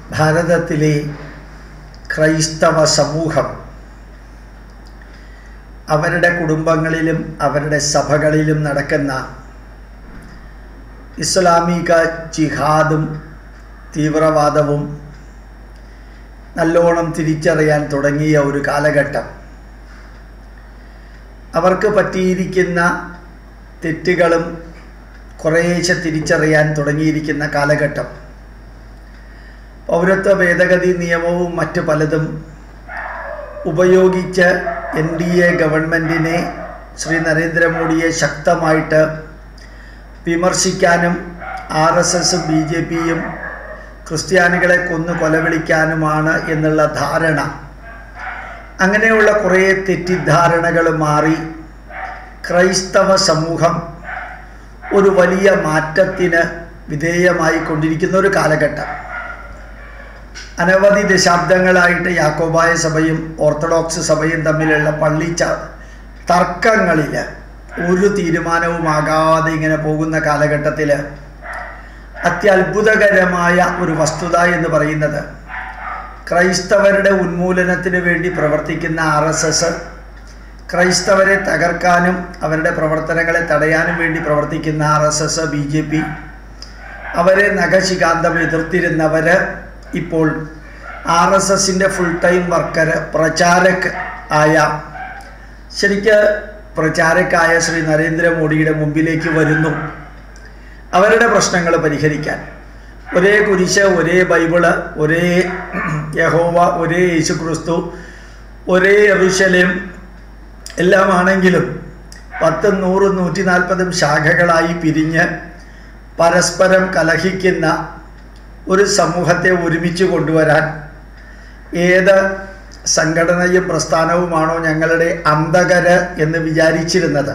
ഭാരതത്തിലെ ക്രൈസ്തവ സമൂഹം അവരുടെ കുടുംബങ്ങളിലും അവരുടെ സഭകളിലും നടക്കുന്ന ഇസ്ലാമിക ജിഹാദും തീവ്രവാദവും നല്ലോണം തിരിച്ചറിയാൻ തുടങ്ങിയ ഒരു കാലഘട്ടം അവർക്ക് പറ്റിയിരിക്കുന്ന തെറ്റുകളും കുറേശ്ശെ തിരിച്ചറിയാൻ തുടങ്ങിയിരിക്കുന്ന കാലഘട്ടം പൗരത്വ ഭേദഗതി നിയമവും മറ്റു പലതും ഉപയോഗിച്ച് എൻ ഡി എ ഗവൺമെൻറ്റിനെ ശ്രീ നരേന്ദ്രമോദിയെ ശക്തമായിട്ട് വിമർശിക്കാനും ആർ എസ് എസും ബി ജെ പിയും ക്രിസ്ത്യാനികളെ കൊന്നു കൊലവിളിക്കാനുമാണ് എന്നുള്ള ധാരണ അങ്ങനെയുള്ള കുറേ തെറ്റിദ്ധാരണകൾ മാറി ക്രൈസ്തവ സമൂഹം ഒരു വലിയ മാറ്റത്തിന് വിധേയമായി കൊണ്ടിരിക്കുന്ന ഒരു കാലഘട്ടം അനവധി ദശാബ്ദങ്ങളായിട്ട് യാക്കോബായ സഭയും ഓർത്തഡോക്സ് സഭയും തമ്മിലുള്ള പള്ളിച്ച തർക്കങ്ങളിൽ ഒരു തീരുമാനവുമാകാതെ ഇങ്ങനെ പോകുന്ന കാലഘട്ടത്തിൽ അത്യത്ഭുതകരമായ ഒരു വസ്തുത എന്ന് പറയുന്നത് ക്രൈസ്തവരുടെ ഉന്മൂലനത്തിന് വേണ്ടി പ്രവർത്തിക്കുന്ന ആർ എസ് എസ് ക്രൈസ്തവരെ തകർക്കാനും അവരുടെ പ്രവർത്തനങ്ങളെ തടയാനും വേണ്ടി പ്രവർത്തിക്കുന്ന R S S B J P അവരെ നഖശികാന്തം എതിർത്തിരുന്നവർ ഇപ്പോൾ ആർ എസ് എസിൻ്റെ ഫുൾ ടൈം വർക്കർ പ്രചാരക് ആയ ശരിക്ക് പ്രചാരക്കായ ശ്രീ നരേന്ദ്രമോദിയുടെ മുമ്പിലേക്ക് വരുന്നു അവരുടെ പ്രശ്നങ്ങൾ പരിഹരിക്കാൻ ഒരേ കുരിശ് ഒരേ ബൈബിള് ഒരേ യഹോവ ഒരേ യേശുക്രിസ്തു ഒരേ എറുശലേം എല്ലാമാണെങ്കിലും പത്തും നൂറും നൂറ്റി നാൽപ്പതും ശാഖകളായി പിരിഞ്ഞ് പരസ്പരം കലഹിക്കുന്ന ഒരു സമൂഹത്തെ ഒരുമിച്ച് കൊണ്ടുവരാൻ ഏത് സംഘടനയും പ്രസ്ഥാനവുമാണോ ഞങ്ങളുടെ അന്തകര് എന്ന് വിചാരിച്ചിരുന്നത്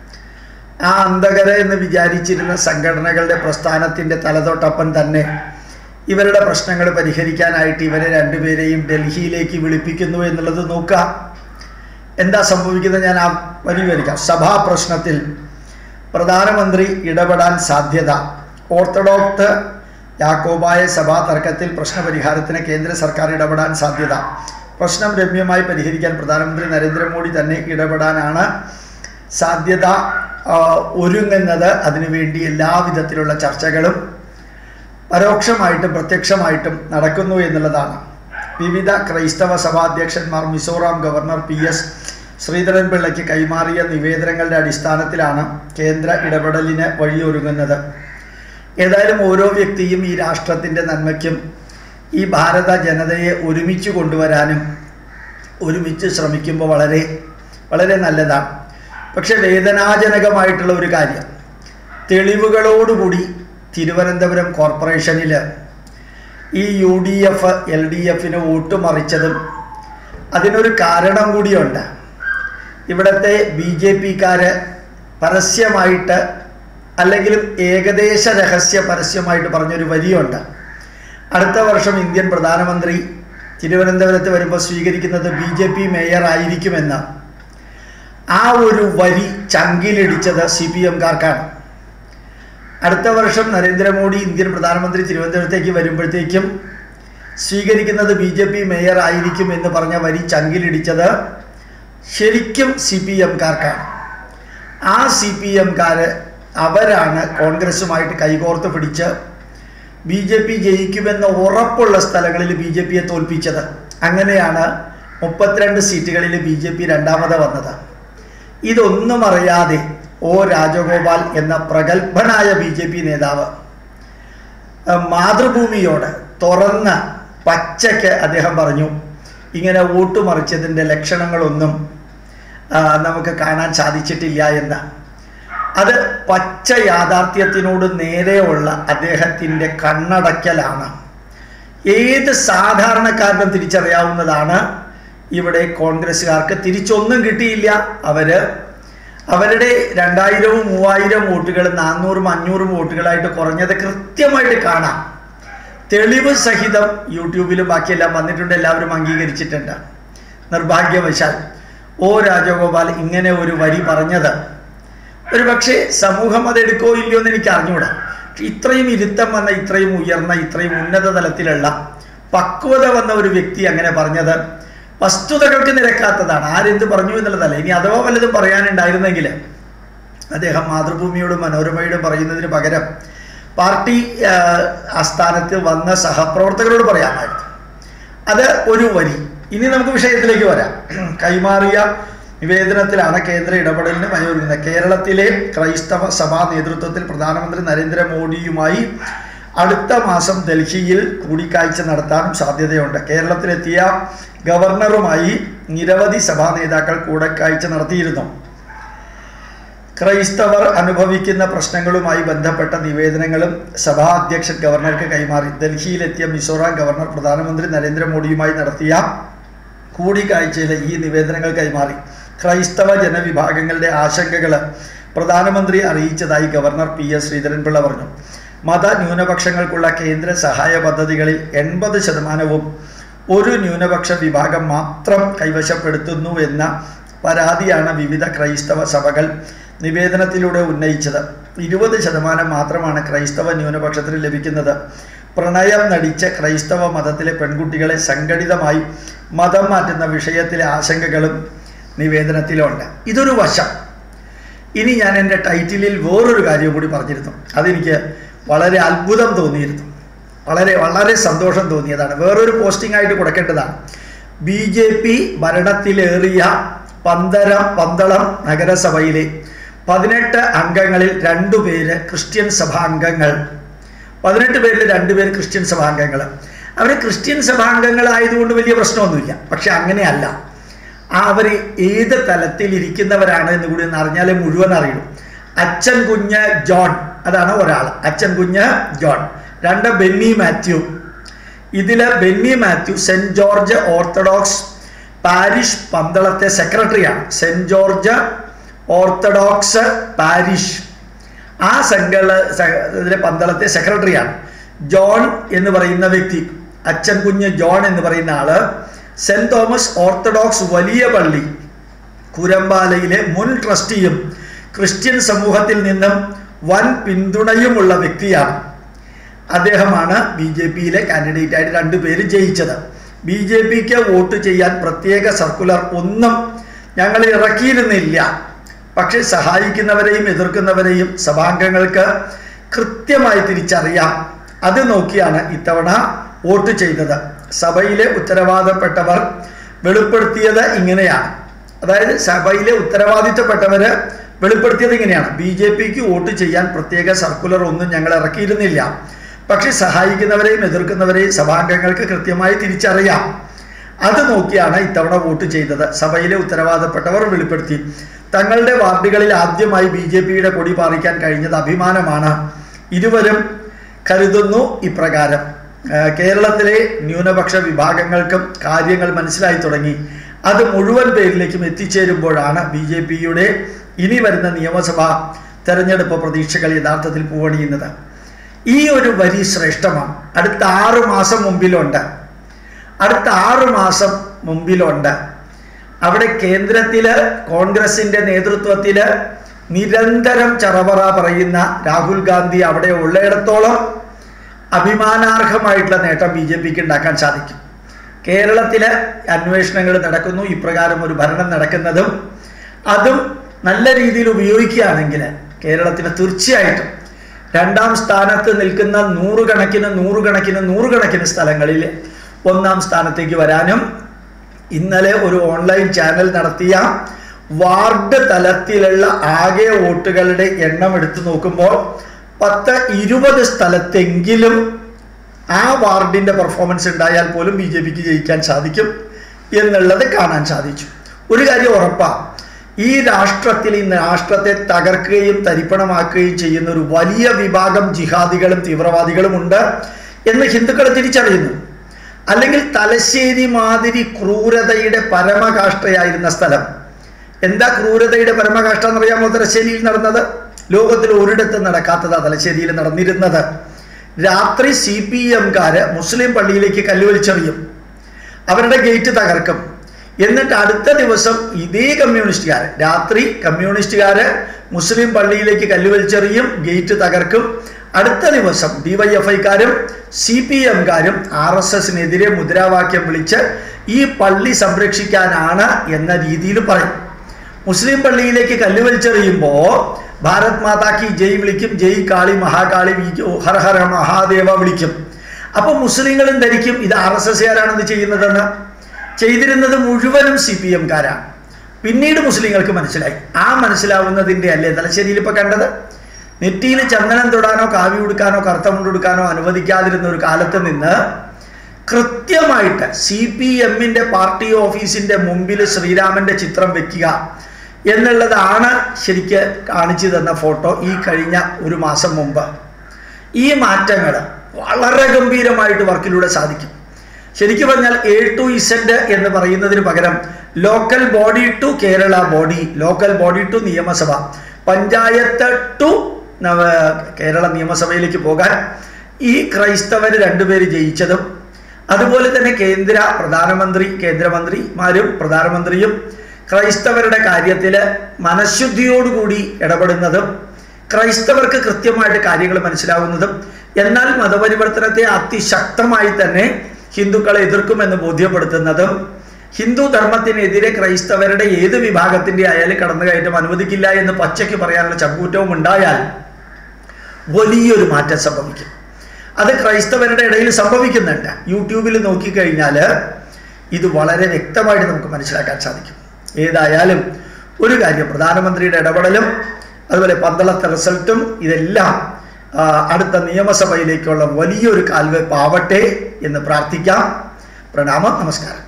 ആ അന്തകര എന്ന് വിചാരിച്ചിരുന്ന സംഘടനകളുടെ പ്രസ്ഥാനത്തിൻ്റെ തലതൊട്ടപ്പം തന്നെ ഇവരുടെ പ്രശ്നങ്ങൾ പരിഹരിക്കാനായിട്ട് ഇവരെ രണ്ടുപേരെയും ഡൽഹിയിലേക്ക് വിളിപ്പിക്കുന്നു എന്നുള്ളത് നോക്കുക എന്താ സംഭവിക്കുന്നത് ഞാൻ ആ വരി വരിക്കാം സഭാ പ്രശ്നത്തിൽ പ്രധാനമന്ത്രി ഇടപെടാൻ സാധ്യത ഓർത്തഡോക്സ് യാക്കോബായ സഭാ തർക്കത്തിൽ പ്രശ്നപരിഹാരത്തിന് കേന്ദ്ര സർക്കാർ ഇടപെടാൻ സാധ്യത പ്രശ്നം രമ്യമായി പരിഹരിക്കാൻ പ്രധാനമന്ത്രി നരേന്ദ്രമോദി തന്നെ ഇടപെടാനാണ് സാധ്യത ഒരുങ്ങുന്നത് അതിനുവേണ്ടി എല്ലാവിധത്തിലുള്ള ചർച്ചകളും പരോക്ഷമായിട്ടും പ്രത്യക്ഷമായിട്ടും നടക്കുന്നു എന്നുള്ളതാണ് വിവിധ ക്രൈസ്തവ സഭാധ്യക്ഷന്മാർ Mizoram governor P S Sreedharan പിള്ളയ്ക്ക് കൈമാറിയ നിവേദനങ്ങളുടെ അടിസ്ഥാനത്തിലാണ് കേന്ദ്ര ഇടപെടലിന് വഴിയൊരുങ്ങുന്നത് ഏതായാലും ഓരോ വ്യക്തിയും ഈ രാഷ്ട്രത്തിൻ്റെ നന്മയ്ക്കും ഈ ഭാരത ജനതയെ ഒരുമിച്ച് കൊണ്ടുവരാനും ഒരുമിച്ച് ശ്രമിക്കുമ്പോൾ വളരെ വളരെ നല്ലതാണ് പക്ഷെ വേദനാജനകമായിട്ടുള്ള ഒരു കാര്യം തെളിവുകളോടുകൂടി തിരുവനന്തപുരം കോർപ്പറേഷനിൽ ഈ U D F L D എഫിന് വോട്ട് മറിച്ചതും അതിനൊരു കാരണം കൂടിയുണ്ട് ഇവിടുത്തെ ബി ജെ പിക്കാർ പരസ്യമായിട്ട് അല്ലെങ്കിലും ഏകദേശ രഹസ്യ പരസ്യമായിട്ട് പറഞ്ഞൊരു വരിയുണ്ട് അടുത്ത വർഷം ഇന്ത്യൻ പ്രധാനമന്ത്രി തിരുവനന്തപുരത്ത് വരുമ്പോൾ സ്വീകരിക്കുന്നത് ബി ജെ പി മേയർ ആയിരിക്കുമെന്ന് ആ ഒരു വരി ചങ്കിലിടിച്ചത് സി പി എംകാർക്കാണ് അടുത്ത വർഷം നരേന്ദ്രമോദി ഇന്ത്യൻ പ്രധാനമന്ത്രി തിരുവനന്തപുരത്തേക്ക് വരുമ്പോഴത്തേക്കും സ്വീകരിക്കുന്നത് ബി ജെ പി മേയർ ആയിരിക്കും എന്ന് പറഞ്ഞ വരി ചങ്കിലിടിച്ചത് ശരിക്കും സി പി എംകാർക്കാണ് ആ സി പി എംകാർ അവരാണ് കോൺഗ്രസുമായിട്ട് കൈകോർത്ത് പിടിച്ച് ബി ജെ പി ജയിക്കുമെന്ന് ഉറപ്പുള്ള സ്ഥലങ്ങളിൽ ബി ജെ പിയെ തോൽപ്പിച്ചത് അങ്ങനെയാണ് മുപ്പത്തിരണ്ട് സീറ്റുകളിൽ ബി ജെ പി രണ്ടാമത് വന്നത് ഇതൊന്നും അറിയാതെ ഒ രാജഗോപാൽ എന്ന പ്രഗത്ഭനായ ബി ജെ പി നേതാവ് മാതൃഭൂമിയോട് തുറന്ന പച്ചയ്ക്ക് അദ്ദേഹം പറഞ്ഞു ഇങ്ങനെ വോട്ട് മറിച്ചതിൻ്റെ ലക്ഷണങ്ങളൊന്നും നമുക്ക് കാണാൻ സാധിച്ചിട്ടില്ല എന്ന് അത് പച്ച യാഥാർത്ഥ്യത്തിനോട് നേരെയുള്ള അദ്ദേഹത്തിൻ്റെ കണ്ണടയ്ക്കലാണ് ഏത് സാധാരണക്കാരനും തിരിച്ചറിയാവുന്നതാണ് ഇവിടെ കോൺഗ്രസ്സുകാർക്ക് തിരിച്ചൊന്നും കിട്ടിയില്ല അവർ അവരുടെ രണ്ടായിരവും മൂവായിരം വോട്ടുകൾ നാനൂറും അഞ്ഞൂറും വോട്ടുകളായിട്ട് കുറഞ്ഞത് കൃത്യമായിട്ട് കാണാം തെളിവ് സഹിതം യൂട്യൂബിലും ബാക്കിയെല്ലാം വന്നിട്ടുണ്ട് എല്ലാവരും അംഗീകരിച്ചിട്ടുണ്ട് നിർഭാഗ്യവശാൽ ഓ രാജഗോപാൽ ഇങ്ങനെ ഒരു വരി പറഞ്ഞത് ഒരു പക്ഷേ സമൂഹം അത് എടുക്കോ ഇല്ലയോ എന്ന് എനിക്ക് അറിഞ്ഞുകൂടാ ഇത്രയും ഇരുത്തം വന്ന ഇത്രയും ഉയർന്ന ഇത്രയും ഉന്നത തലത്തിലുള്ള പക്വത വന്ന ഒരു വ്യക്തി അങ്ങനെ പറഞ്ഞത് വസ്തുതകൾക്ക് നിരക്കാത്തതാണ് ആരെന്ത് പറഞ്ഞു എന്നുള്ളതല്ല ഇനി അഥവാ വല്ലതും പറയാനുണ്ടായിരുന്നെങ്കിൽ അദ്ദേഹം മാതൃഭൂമിയോടും മനോരമയോടും പറയുന്നതിന് പകരം പാർട്ടി ആ, ആസ്ഥാനത്ത് വന്ന സഹപ്രവർത്തകരോട് പറയാമായിരുന്നു അത് ഒരു വരി ഇനി നമുക്ക് വിഷയത്തിലേക്ക് വരാം കൈമാറിയ നിവേദനത്തിലാണ് കേന്ദ്ര ഇടപെടലിന് വഴിയൊരുങ്ങുന്നത് കേരളത്തിലെ ക്രൈസ്തവ സഭാ നേതൃത്വത്തിൽ പ്രധാനമന്ത്രി നരേന്ദ്രമോദിയുമായി അടുത്ത മാസം ഡൽഹിയിൽ കൂടിക്കാഴ്ച നടത്താനും സാധ്യതയുണ്ട് കേരളത്തിലെത്തിയ ഗവർണറുമായി നിരവധി സഭാ നേതാക്കൾ കൂടിക്കാഴ്ച നടത്തിയിരുന്നു ക്രൈസ്തവർ അനുഭവിക്കുന്ന പ്രശ്നങ്ങളുമായി ബന്ധപ്പെട്ട നിവേദനങ്ങളും സഭാ അധ്യക്ഷൻ ഗവർണർക്ക് കൈമാറി ഡൽഹിയിലെത്തിയ മിസോറാം ഗവർണർ പ്രധാനമന്ത്രി നരേന്ദ്രമോദിയുമായി നടത്തിയ കൂടിക്കാഴ്ചയിലെ ഈ നിവേദനങ്ങൾ കൈമാറി ക്രൈസ്തവ ജനവിഭാഗങ്ങളുടെ ആശങ്കകൾ പ്രധാനമന്ത്രി അറിയിച്ചതായി ഗവർണർ പി എസ് ശ്രീധരൻപിള്ള പറഞ്ഞു മത ന്യൂനപക്ഷങ്ങൾക്കുള്ള കേന്ദ്ര സഹായ പദ്ധതികളിൽ എൺപത് ശതമാനവും ഒരു ന്യൂനപക്ഷ വിഭാഗം മാത്രം കൈവശപ്പെടുത്തുന്നു എന്ന പരാതിയാണ് വിവിധ ക്രൈസ്തവ സഭകൾ നിവേദനത്തിലൂടെ ഉന്നയിച്ചത് ഇരുപത് ശതമാനം മാത്രമാണ് ക്രൈസ്തവ ന്യൂനപക്ഷത്തിന് ലഭിക്കുന്നത് പ്രണയം നടിച്ച ക്രൈസ്തവ മതത്തിലെ പെൺകുട്ടികളെ സംഘടിതമായി മതം മാറ്റുന്ന വിഷയത്തിലെ ആശങ്കകളും നിവേദനത്തിലുണ്ട് ഇതൊരു വശം ഇനി ഞാൻ എൻ്റെ ടൈറ്റിലിൽ വേറൊരു കാര്യം കൂടി പറഞ്ഞിരുന്നു അതെനിക്ക് വളരെ അത്ഭുതം തോന്നിയിരുന്നു വളരെ വളരെ സന്തോഷം തോന്നിയതാണ് വേറൊരു പോസ്റ്റിംഗ് ആയിട്ട് കൊടുക്കേണ്ടതാണ് ബി ജെ പി ഭരണത്തിലേറിയ പന്തരം പന്തളം നഗരസഭയിലെ പതിനെട്ട് അംഗങ്ങളിൽ രണ്ടുപേര് ക്രിസ്ത്യൻ സഭാംഗങ്ങൾ പതിനെട്ട് പേരിൽ രണ്ടുപേര് ക്രിസ്ത്യൻ സഭാംഗങ്ങൾ അവർ ക്രിസ്ത്യൻ സഭാംഗങ്ങളായതുകൊണ്ട് വലിയ പ്രശ്നമൊന്നുമില്ല പക്ഷെ അങ്ങനെയല്ല അവർ ഏത് തലത്തിൽ ഇരിക്കുന്നവരാണ് എന്ന് കൂടി ഒന്ന് അറിഞ്ഞാലേ മുഴുവൻ അറിയൂ അച്ഛൻ കുഞ്ഞ് ജോൺ അതാണ് ഒരാൾ അച്ഛൻ കുഞ്ഞ് ജോൺ രണ്ട് ബെന്നി മാത്യു ഇതിൽ Benny Mathew Saint George Orthodox parish പന്തളത്തെ സെക്രട്ടറിയാണ് സെൻറ് ജോർജ് ഓർത്തഡോക്സ് പാരിഷ് ആ സംഘ ഇതിലെ പന്തളത്തെ സെക്രട്ടറിയാണ് ജോൺ എന്ന് പറയുന്ന വ്യക്തി അച്ഛൻ കുഞ്ഞ് ജോൺ എന്ന് പറയുന്ന ആള് സെന്റ് തോമസ് ഓർത്തഡോക്സ് വലിയ പള്ളി കുരമ്പാലയിലെ മുൻ ട്രസ്റ്റിയും ക്രിസ്ത്യൻ സമൂഹത്തിൽ നിന്നും വൻ പിന്തുണയുമുള്ള വ്യക്തിയാണ് അദ്ദേഹമാണ് ബി ജെ പിയിലെ കാൻഡിഡേറ്റ് ആയിട്ട് രണ്ടുപേര് ജയിച്ചത് ബി ജെ പിക്ക് വോട്ട് ചെയ്യാൻ പ്രത്യേക സർക്കുലർ ഒന്നും ഞങ്ങൾ ഇറക്കിയിരുന്നില്ല പക്ഷെ സഹായിക്കുന്നവരെയും എതിർക്കുന്നവരെയും സഭാംഗങ്ങൾക്ക് കൃത്യമായി തിരിച്ചറിയാം അത് നോക്കിയാണ് ഇത്തവണ വോട്ട് ചെയ്തത് സഭയിലെ ഉത്തരവാദപ്പെട്ടവർ വെളിപ്പെടുത്തിയത് ഇങ്ങനെയാണ് അതായത് സഭയിലെ ഉത്തരവാദിത്തപ്പെട്ടവര് വെളിപ്പെടുത്തിയത് ഇങ്ങനെയാണ് ബി ജെ പിക്ക് വോട്ട് ചെയ്യാൻ പ്രത്യേക സർക്കുലർ ഒന്നും ഞങ്ങൾ ഇറക്കിയിരുന്നില്ല പക്ഷെ സഹായിക്കുന്നവരെയും എതിർക്കുന്നവരെയും സഭാംഗങ്ങൾക്ക് കൃത്യമായി തിരിച്ചറിയാം അത് നോക്കിയാണ് ഇത്തവണ വോട്ട് ചെയ്തത് സഭയിലെ ഉത്തരവാദപ്പെട്ടവർ വെളിപ്പെടുത്തി തങ്ങളുടെ വാർഡുകളിൽ ആദ്യമായി ബി ജെ പിയുടെ കൊടി പാറിക്കാൻ കഴിഞ്ഞത് അഭിമാനമാണ് ഇരുവരും കരുതുന്നു ഇപ്രകാരം ആ, കേരളത്തിലെ ന്യൂനപക്ഷ വിഭാഗങ്ങൾക്കും കാര്യങ്ങൾ മനസ്സിലായി തുടങ്ങി അത് മുഴുവൻ പേരിലേക്കും എത്തിച്ചേരുമ്പോഴാണ് ബി ജെ പിയുടെ ഇനി വരുന്ന നിയമസഭാ തെരഞ്ഞെടുപ്പ് പ്രതീക്ഷകൾ യഥാർത്ഥത്തിൽ പൂവണിയുന്നത് ഈ ഒരു വരി ശ്രേഷ്ഠമാണ് അടുത്ത ആറു മാസം മുമ്പിലുണ്ട് അടുത്ത ആറു മാസം മുമ്പിലുണ്ട് അവിടെ കേന്ദ്രത്തില് കോൺഗ്രസിന്റെ നേതൃത്വത്തില് നിരന്തരം ചറവറ പറയുന്ന രാഹുൽ ഗാന്ധി അവിടെ ഉള്ളയിടത്തോളം അഭിമാനാർഹമായിട്ടുള്ള നേട്ടം ബി ജെ പിക്ക് ഉണ്ടാക്കാൻ സാധിക്കും കേരളത്തിലെ അന്വേഷണങ്ങൾ നടക്കുന്നു ഇപ്രകാരം ഒരു ഭരണം നടക്കുന്നതും അതും നല്ല രീതിയിൽ ഉപയോഗിക്കുകയാണെങ്കിൽ കേരളത്തിന് തീർച്ചയായിട്ടും രണ്ടാം സ്ഥാനത്ത് നിൽക്കുന്ന നൂറുകണക്കിന് നൂറുകണക്കിന് നൂറുകണക്കിന് സ്ഥലങ്ങളിൽ ഒന്നാം സ്ഥാനത്തേക്ക് വരാനും ഇന്നലെ ഒരു ഓൺലൈൻ ചാനൽ നടത്തിയ വാർഡ് തലത്തിലുള്ള ആകെ വോട്ടുകളുടെ എണ്ണം എടുത്തു നോക്കുമ്പോൾ പത്ത് ഇരുപത് സ്ഥലത്തെങ്കിലും ആ വാർഡിന്റെ പെർഫോമൻസ് ഉണ്ടായാൽ പോലും ബി ജെ പിക്ക് ജയിക്കാൻ സാധിക്കും എന്നുള്ളത് കാണാൻ സാധിച്ചു ഒരു കാര്യം ഉറപ്പാണ് ഈ രാഷ്ട്രത്തിൽ ഇന്ന് രാഷ്ട്രത്തെ തകർക്കുകയും തരിപ്പണമാക്കുകയും ചെയ്യുന്ന ഒരു വലിയ വിഭാഗം ജിഹാദികളും തീവ്രവാദികളും ഉണ്ട് എന്ന് ഹിന്ദുക്കൾ തിരിച്ചറിയുന്നു അല്ലെങ്കിൽ തലശ്ശേരി മാതിരി ക്രൂരതയുടെ പരമകാഷ്ഠയായിരുന്ന സ്ഥലം എന്താ ക്രൂരതയുടെ പരമകാഷ്ഠ എന്നറിയാമോ തലശ്ശേരിയിൽ നടന്നത് ലോകത്തിൽ ഒരിടത്തും നടക്കാത്തതാ തലശ്ശേരിയിൽ നടന്നിരുന്നത് രാത്രി സി പി എംകാര് മുസ്ലിം പള്ളിയിലേക്ക് കല്ലുവലിച്ചെറിയും അവരുടെ ഗേറ്റ് തകർക്കും എന്നിട്ട് അടുത്ത ദിവസം ഇതേ കമ്മ്യൂണിസ്റ്റുകാർ രാത്രി കമ്മ്യൂണിസ്റ്റുകാര് മുസ്ലിം പള്ളിയിലേക്ക് കല്ലുവലിച്ചെറിയും ഗേറ്റ് തകർക്കും അടുത്ത ദിവസം ഡിവൈഎഫ്ഐക്കാരും സി പി എംകാരും ആർ എസ് എസിനെതിരെ മുദ്രാവാക്യം വിളിച്ച് ഈ പള്ളി സംരക്ഷിക്കാനാണ് എന്ന രീതിയിൽ പറയും മുസ്ലിം പള്ളിയിലേക്ക് കല്ല് വലിച്ചെറിയുമ്പോൾ ഭാരത് മാതാ കി ജയ് വിളിക്കും ജയ് കാളി മഹാകാളി വിളിക്കും ഹര ഹര മഹാദേവ വിളിക്കും അപ്പോൾ മുസ്ലിങ്ങളും ധരിക്കും ഇത് ആർ എസ് എസ്കാരാണെന്ന് ചെയ്യുന്നതെന്ന് ചെയ്തിരുന്നത് മുഴുവനും സി പി എംകാരാണ് പിന്നീട് മുസ്ലിങ്ങൾക്ക് മനസ്സിലായി ആ മനസ്സിലാവുന്നതിൻ്റെ അല്ലേ തലശ്ശേരിയിൽ ഇപ്പോൾ കണ്ടത് നെറ്റിയിൽ ചന്ദനം തൊടാനോ കാവി ഉടുക്കാനോ കറുത്ത മുണ്ടുടുക്കാനോ അനുവദിക്കാതിരുന്ന ഒരു കാലത്ത് നിന്ന് കൃത്യമായിട്ട് സി പി എമ്മിൻ്റെ പാർട്ടി ഓഫീസിൻ്റെ മുമ്പിൽ ശ്രീരാമൻ്റെ ചിത്രം വെക്കുക എന്നുള്ളതാണ് ശരിക്ക് കാണിച്ചു തന്ന ഫോട്ടോ ഈ കഴിഞ്ഞ ഒരു മാസം മുമ്പ് ഈ മാറ്റങ്ങൾ വളരെ ഗംഭീരമായിട്ട് വർക്കിലൂടെ സാധിക്കും ശരിക്കും പറഞ്ഞാൽ എ ടു ഇസഡ് എന്ന് പറയുന്നതിന് പകരം local body to Kerala body local body to Niyamasabha panchayat to Kerala നിയമസഭയിലേക്ക് പോകാൻ ഈ ക്രൈസ്തവർ രണ്ടുപേര് ജയിച്ചതും അതുപോലെ തന്നെ കേന്ദ്ര പ്രധാനമന്ത്രി കേന്ദ്രമന്ത്രിമാരും പ്രധാനമന്ത്രിയും ക്രൈസ്തവരുടെ കാര്യത്തിൽ മനഃശുദ്ധിയോടുകൂടി ഇടപെടുന്നതും ക്രൈസ്തവർക്ക് കൃത്യമായിട്ട് കാര്യങ്ങൾ മനസ്സിലാവുന്നതും എന്നാൽ മതപരിവർത്തനത്തെ അതിശക്തമായി തന്നെ ഹിന്ദുക്കളെ എതിർക്കുമെന്ന് ബോധ്യപ്പെടുത്തുന്നതും ഹിന്ദു ധർമ്മത്തിനെതിരെ ക്രൈസ്തവരുടെ ഏത് വിഭാഗത്തിൻ്റെ ആയാലും കടന്നുകയറ്റം അനുവദിക്കില്ല എന്ന് പച്ചയ്ക്ക് പറയാനുള്ള ചങ്കൂറ്റവും ഉണ്ടായാൽ വലിയൊരു മാറ്റം സംഭവിക്കും അത് ക്രൈസ്തവരുടെ ഇടയിൽ സംഭവിക്കുന്നുണ്ട് യൂട്യൂബിൽ നോക്കിക്കഴിഞ്ഞാൽ ഇത് വളരെ വ്യക്തമായിട്ട് നമുക്ക് മനസ്സിലാക്കാൻ സാധിക്കും ഏതായാലും ഒരു കാര്യം പ്രധാനമന്ത്രിയുടെ ഇടപെടലും അതുപോലെ പന്തളത്തെ റിസൾട്ടും ഇതെല്ലാം ആ, അടുത്ത നിയമസഭയിലേക്കുള്ള വലിയൊരു കാൽവെപ്പാവട്ടെ എന്ന് പ്രാർത്ഥിക്കാം പ്രണാമം നമസ്കാരം